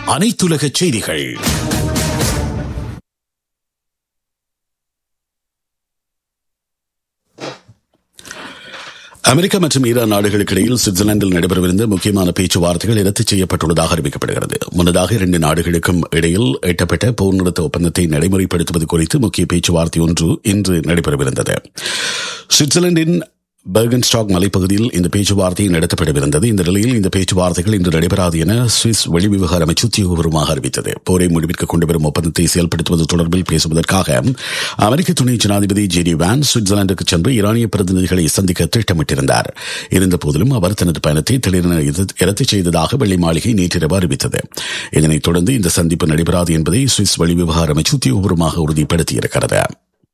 அனைத்துலக செய்திகள் அமெரிக்கா மற்றும் ஈரான் நாடுகளுக்கு இடையில் சுவிட்சர்லாந்தில் நடைபெறவிருந்த முக்கியமான பேச்சுவார்த்தைகள் ரத்து செய்யப்பட்டுள்ளதாக அறிவிக்கப்படுகிறது முன்னதாக இரண்டு நாடுகளுக்கும் இடையில் எட்டப்பட்ட போர் நிறுத்த ஒப்பந்தத்தை நடைமுறைப்படுத்துவது குறித்து முக்கிய பேச்சுவார்த்தை ஒன்று இன்று நடைபெறவிருந்தது சுவிட்சர்லாந்தின் பெர்கன்ஸ்டாக் மலைப்பகுதியில் இந்த பேச்சுவார்த்தை நடத்தப்படவிருந்தது இந்த நிலையில் இந்த பேச்சுவார்த்தைகள் இன்று நடைபெறாது என சுவிஸ் வெளிவிவகார அமைச்சு உத்தியோகபூர்வமாக அறிவித்தது போரை முடிவிற்கு கொண்டுவரும் ஒப்பந்தத்தை செயல்படுத்துவது தொடர்பில் பேசுவதற்காக அமெரிக்க துணை ஜனாதிபதி ஜே டி வான் சுவிட்சர்லாந்துக்கு சென்று ஈரானிய பிரதிநிதிகளை சந்திக்க திட்டமிட்டிருந்தார் இருந்தபோதிலும் அவர் தனது பயணத்தை திடீரென ரத்து செய்ததாக வெள்ளை மாளிகை நேற்றிரவு அறிவித்தது இதனைத் தொடர்ந்து இந்த சந்திப்பு நடைபெறாது என்பதை சுவிஸ் வெளிவிவகார அமைச்சு உத்தியோகபூர்வமாக உறுதிப்படுத்தியிருக்கிறது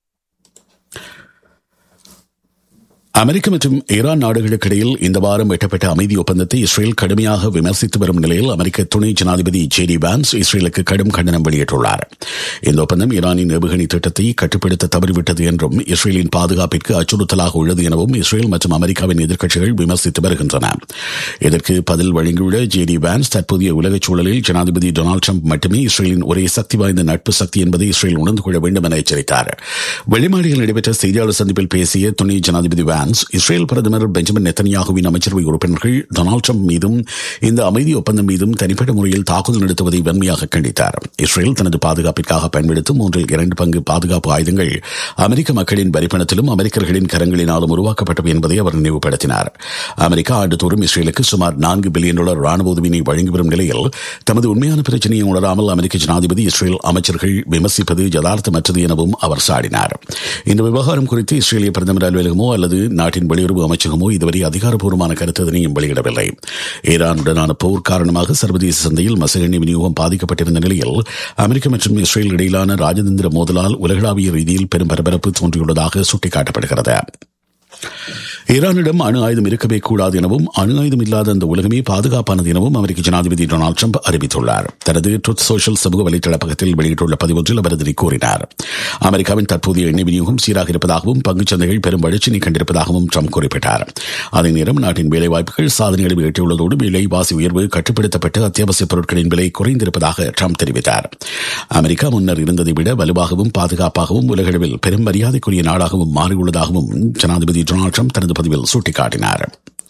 அமெரிக்க மற்றும் ஈரான் நாடுகளுக்கு இடையில் இந்த வாரம் எட்டப்பட்ட அமைதி ஒப்பந்தத்தை இஸ்ரேல் கடுமையாக விமர்சித்து வரும் நிலையில் அமெரிக்க துணை ஜனாதிபதி ஜே டி வான்ஸ் இஸ்ரேலுக்கு கடும் கண்டனம் வெளியிட்டுள்ளார் இந்த ஒப்பந்தம் ஈரானின் ஏவுகணை திட்டத்தை கட்டுப்படுத்த தவறிவிட்டது என்றும் இஸ்ரேலின் பாதுகாப்பிற்கு அச்சுறுத்தலாக உள்ளது எனவும் இஸ்ரேல் மற்றும் அமெரிக்காவின் எதிர்க்கட்சிகள் விமர்சித்து வருகின்றன இதற்கு பதில் வழங்கியுள்ள ஜே டி வான்ஸ் தற்போதைய உலகச் சூழலில் ஜனாதிபதி டொனால்டு ட்ரம்ப் மட்டுமே இஸ்ரேலின் ஒரே சக்தி வாய்ந்த நட்பு சக்தி என்பதை இஸ்ரேல் உணர்ந்து கொள்ள வேண்டும் என எச்சரித்தார் வெளிமாடியில் நடைபெற்ற செய்தியாளர் சந்திப்பில் பேசிய துணை ஜனாதிபதி வான்ஸ் இஸ்ரேல் பிரதமர் பெஞ்சமின் நெத்தனியாகுவின் அமைச்சரவை உறுப்பினர்கள் டொனால்டு ட்ரம்ப் மீதும் இந்த அமைதி ஒப்பந்தம் மீதும் தனிப்பட்ட முறையில் தாக்குதல் நடத்துவதை வன்மையாக கண்டித்தார் இஸ்ரேல் தனது பாதுகாப்பிற்காக பயன்படுத்தும் மூன்றில் இரண்டு பங்கு பாதுகாப்பு ஆயுதங்கள் அமெரிக்க மக்களின் வரிப்பணத்திலும் அமெரிக்கர்களின் கரங்களினாலும் உருவாக்கப்பட்டவை என்பதை அவர் நினைவுபடுத்தினார் அமெரிக்கா ஆண்டுதோறும் இஸ்ரேலுக்கு சுமார் நான்கு பில்லியன் டாலர் ராணுவ உதவினை வழங்கி வரும் நிலையில் தமது உண்மையான பிரச்சனையை உணராமல் அமெரிக்க ஜனாதிபதி இஸ்ரேல் அமைச்சர்கள் விமர்சிப்பது யதார்த்தமற்றது எனவும் அவர் சாடினார் இந்த விவகாரம் குறித்து இஸ்ரேலிய பிரதமர் அலுவலகமோ அல்லது நாட்டின் வெளியுறவு அமைச்சகமோ இதுவரை அதிகாரப்பூர்வமான கருத்து எதனையும் வெளியிடவில்லை ஈரானுடனான போர் காரணமாக சர்வதேச சந்தையில் மச எண்ணெய் விநியோகம் பாதிக்கப்பட்டிருந்த நிலையில் அமெரிக்க மற்றும் இஸ்ரேல் இடையிலான ராஜதந்திர மோதலால் உலகளாவிய ரீதியில் பெரும் பரபரப்பு தோன்றியுள்ளதாக சுட்டிக்காட்டப்படுகிறது ஈரானிடம் அணு ஆயுதம் இருக்கவே கூடாது எனவும் அணு ஆயுதம் இல்லாத அந்த உலகமே பாதுகாப்பானது எனவும் அமெரிக்க ஜனாதிபதி டொனால்டு ட்ரம்ப் அறிவித்துள்ளார் தனது ட்ருத் சோஷியல் சமூக வலைதள பக்கத்தில் வெளியிட்டுள்ள பதிவொன்றில் அவர் இதனை கூறினார் அமெரிக்காவின் தற்போதைய எண்ணெய் விநியோகம் சீராக இருப்பதாகவும் பங்குச் சந்தைகள் பெரும் வளர்ச்சியை கண்டிருப்பதாகவும் ட்ரம்ப் குறிப்பிட்டார் அதே நேரம் நாட்டின் வேலைவாய்ப்புகள் சாதனைகளை எட்டியுள்ளதோடு விலைவாசி உயர்வு கட்டுப்படுத்தப்பட்டு அத்தியாவசிய பொருட்களின் விலை குறைந்திருப்பதாக ட்ரம்ப் தெரிவித்தார் அமெரிக்கா முன்னர் இருந்ததை விட வலுவாகவும் பாதுகாப்பாகவும் உலகளவில் பெரும் மரியாதைக்குரிய நாடாகவும் மாறியுள்ளதாகவும் ஜனாதிபதி டொனால்டு ட்ரம்ப் தனது பதிவில் சுட்டிக்காட்டினார்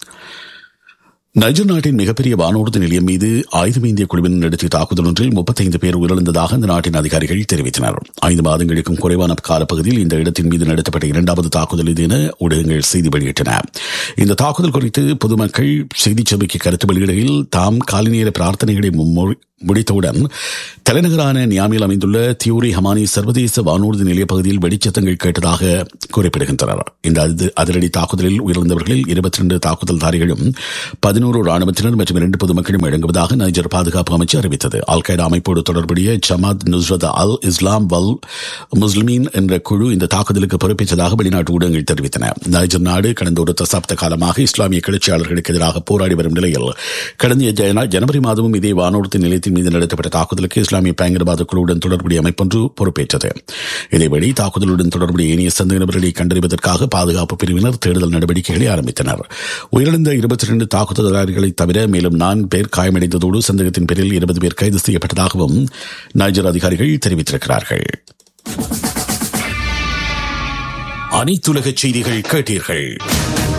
நைஜர் நாட்டின் மிகப்பெரிய வானூர்தி நிலையம் மீது ஆயுதம் இந்திய குழுவினர் நடத்திய தாக்குதல் ஒன்றில் முப்பத்தைந்து பேர் உயிரிழந்ததாக அந்த நாட்டின் அதிகாரிகள் தெரிவித்தனர் ஐந்து மாதங்களுக்கும் குறைவான காலப்பகுதியில் இந்த இடத்தின் மீது நடத்தப்பட்ட இரண்டாவது தாக்குதல் இது என ஊடகங்கள் செய்தி வெளியிட்டன இந்த தாக்குதல் குறித்து பொதுமக்கள் செய்தி சபைக்கு கருத்து வெளியிடையில் தாம் காலை நேர பிரார்த்தனைகளை முடித்தவுடன் தலைநகரான நியாமியில் அமைந்துள்ள தியூரி ஹமானி சர்வதேச வானூர்தி நிலைய பகுதியில் வெடிச்சத்தங்கள் கேட்டதாக குறிப்பிடுகின்றனர் இந்த அதிரடி தாக்குதலில் உயிரிழந்தவர்களில் இருபத்தி ரெண்டு தாக்குதல்தாரிகளும் பதினோரு ராணுவத்தினர் மற்றும் இரண்டு பொதுமக்களும் இறங்குவதாக நைஜர் பாதுகாப்பு அமைச்சு அறிவித்தது அல் கைடா அமைப்போடு தொடர்புடைய ஜமாத் நுஸ்ரத் அல் இஸ்லாம் வல் முஸ்லிமீன் என்ற குழு இந்த தாக்குதலுக்கு பொறுப்பேற்றதாக வெளிநாட்டு ஊடகங்கள் தெரிவித்தன நைஜர் நாடு கடந்த ஒரு தசாப்த காலமாக இஸ்லாமிய கிளர்ச்சியாளர்களுக்கு எதிராக போராடி வரும் நிலையில் கடந்த ஜனவரி மாதமும் இதே வானூர்தி நிலையத்தின் மீது நடத்தப்பட்ட தாக்குதலுக்கு இஸ்லாமிய பயங்கரவாத குழுவுடன் தொடர்புடைய அமைப்பொன்று பொறுப்பேற்றது இதேவழி தாக்குதலுடன் தொடர்புடைய ஏனைய சந்தேகநபர்களை கண்டறிவதற்காக பாதுகாப்பு பிரிவினர் தேடுதல் நடவடிக்கைகளை ஆரம்பித்தனர் உயிரிழந்த இருபத்தி இரண்டு தாக்குதல்தாரிகளை தவிர மேலும் நான்கு பேர் காயமடைந்ததோடு சந்தேகத்தின் பேரில் இருபது பேர் கைது செய்யப்பட்டதாகவும் நைஜர் அதிகாரிகள் தெரிவித்திருக்கிறார்கள் அனைத்துலக செய்திகள் கேட்டீர்கள்